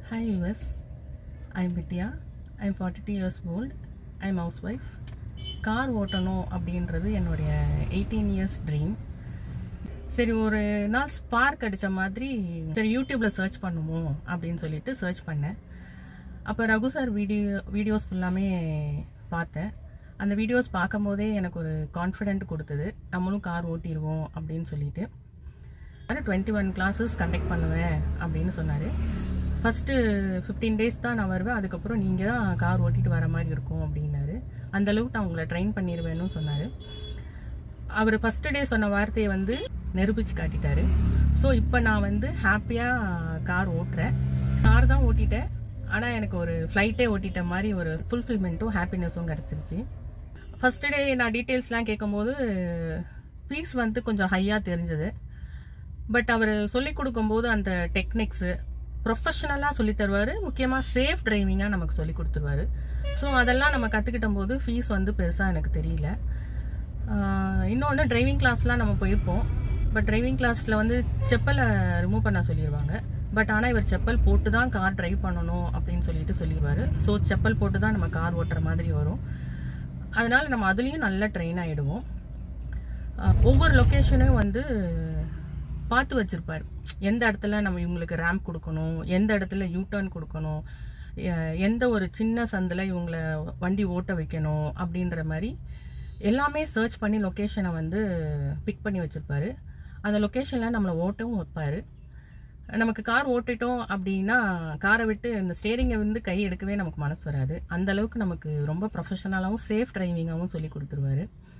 Hi viewers, I'm Vidya. I'm 42 years old. I'm housewife. Car ஓட்டணும் அப்படின்றது என்னுடைய eighteen years dream சரி ஒரு நாள் ஸ்பார்க் அடித்த மாதிரி சரி யூடியூப்ல சர்ச் பண்ணுவோம் அப்படின்னு சொல்லிட்டு சர்ச் பண்ணேன் அப்போ ரகு சார் வீடியோ வீடியோஸ் ஃபுல்லாமே பார்த்தேன் அந்த வீடியோஸ் பார்க்கும்போதே எனக்கு ஒரு கான்ஃபிடென்ட் கொடுத்தது நம்மளும் கார் ஓட்டிடுவோம் அப்படின்னு சொல்லிட்டு டுவெண்ட்டி ஒன் கிளாஸஸ் கண்டக்ட் பண்ணுவேன் அப்படின்னு சொன்னார் ஃபஸ்ட்டு ஃபிஃப்டீன் டேஸ் தான் நான் வருவேன் அதுக்கப்புறம் நீங்கள் தான் கார் ஓட்டிட்டு வர மாதிரி இருக்கும் அப்படின்னாரு அந்த அளவுக்கு நான் உங்களை ட்ரெயின் பண்ணிடுவேன்னு சொன்னார் அவர் ஃபஸ்ட்டு டே சொன்ன வார்த்தையை வந்து நிரூபிச்சு காட்டிட்டாரு ஸோ இப்போ நான் வந்து ஹாப்பியாக கார் ஓட்டுறேன் கார் தான் ஓட்டிட்டேன் ஆனால் எனக்கு ஒரு ஃப்ளைட்டே ஓட்டிட்ட மாதிரி ஒரு ஃபுல்ஃபில்மெண்ட்டும் ஹாப்பினஸும் கிடச்சிருச்சு ஃபஸ்ட்டு டே நான் டீட்டெயில்ஸ்லாம் கேட்கும்போது ஃபீஸ் வந்து கொஞ்சம் ஹையாக தெரிஞ்சது பட் அவர் சொல்லி கொடுக்கும்போது அந்த டெக்னிக்ஸு ப்ரொஃபஷனலாக சொல்லி தருவார் முக்கியமாக சேஃப் டிரைவிங்காக நமக்கு சொல்லி கொடுத்துருவாரு ஸோ அதெல்லாம் நம்ம கற்றுக்கிட்ட போது ஃபீஸ் வந்து பெருசாக எனக்கு தெரியல இன்னொன்று டிரைவிங் கிளாஸ்லாம் நம்ம போயிருப்போம் பட் டிரைவிங் கிளாஸில் வந்து செப்பலை ரிமூவ் பண்ண சொல்லிடுவாங்க பட் ஆனால் இவர் செப்பல் போட்டு தான் கார் டிரைவ் பண்ணணும் அப்படின்னு சொல்லிட்டு சொல்லிடுவார் ஸோ செப்பல் போட்டு தான் நம்ம கார் ஓட்டுற மாதிரி வரும் அதனால நம்ம அதுலேயும் நல்லா ட்ரெயின் ஆகிடுவோம் ஒவ்வொரு லொக்கேஷனும் வந்து பார்த்து வச்சிருப்பார் எந்த இடத்துல நம்ம இவங்களுக்கு ரேம்ப் கொடுக்கணும் எந்த இடத்துல யூ டர்ன் கொடுக்கணும் எந்த ஒரு சின்ன சந்தில் இவங்களை வண்டி ஓட்ட வைக்கணும் அப்படின்ற மாதிரி எல்லாமே சர்ச் பண்ணி லொக்கேஷனை வந்து பிக் பண்ணி வச்சிருப்பாரு அந்த லொக்கேஷனில் நம்மளை ஓட்டவும் வைப்பார் நமக்கு கார் ஓட்டிட்டோம் அப்படின்னா காரை விட்டு இந்த ஸ்டேரிங்கை வந்து கை எடுக்கவே நமக்கு மனசு வராது அந்த அளவுக்கு நமக்கு ரொம்ப ப்ரொஃபஷனலாகவும் சேஃப் டிரைவிங்காகவும் சொல்லி கொடுத்துருவாரு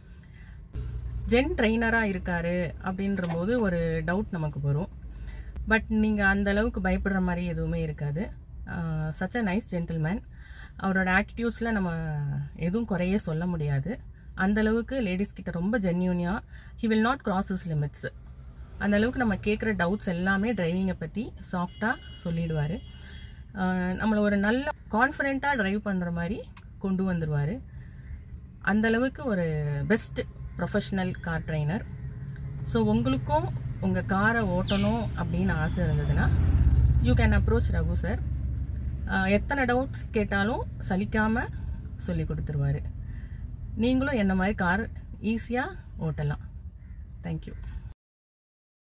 ஜென் ட்ரெயினராக இருக்காரு அப்படின்ற போது ஒரு டவுட் நமக்கு வரும் பட் நீங்கள் அந்த அளவுக்கு பயப்படுற மாதிரி எதுவுமே இருக்காது சச் அ நைஸ் ஜென்டில்மேன் அவரோட ஆட்டிடியூட்ஸில் நம்ம எதுவும் குறைய சொல்ல முடியாது அந்த அளவுக்கு லேடிஸ் கிட்ட ரொம்ப ஜென்யூனியாக he will not cross his limits அந்த அளவுக்கு நம்ம கேட்குற டவுட்ஸ் எல்லாமே டிரைவிங்கை பற்றி சாஃப்டாக சொல்லிடுவார் நம்மளை ஒரு நல்ல கான்ஃபிடெண்ட்டாக ட்ரைவ் பண்ணுற மாதிரி கொண்டு வந்துடுவார் அந்த அளவுக்கு ஒரு best professional car trainer so உங்களுக்கும் உங்கள் காரை ஓட்டணும் அப்படின்னு ஆசை இருந்ததுன்னா you can approach Raghu sir எத்தனை டவுட்ஸ் கேட்டாலும் சலிக்காமல் சொல்லி கொடுத்துருவாரு நீங்களும் என்ன மாதிரி கார் ஈஸியாக ஓட்டலாம் தேங்க்யூ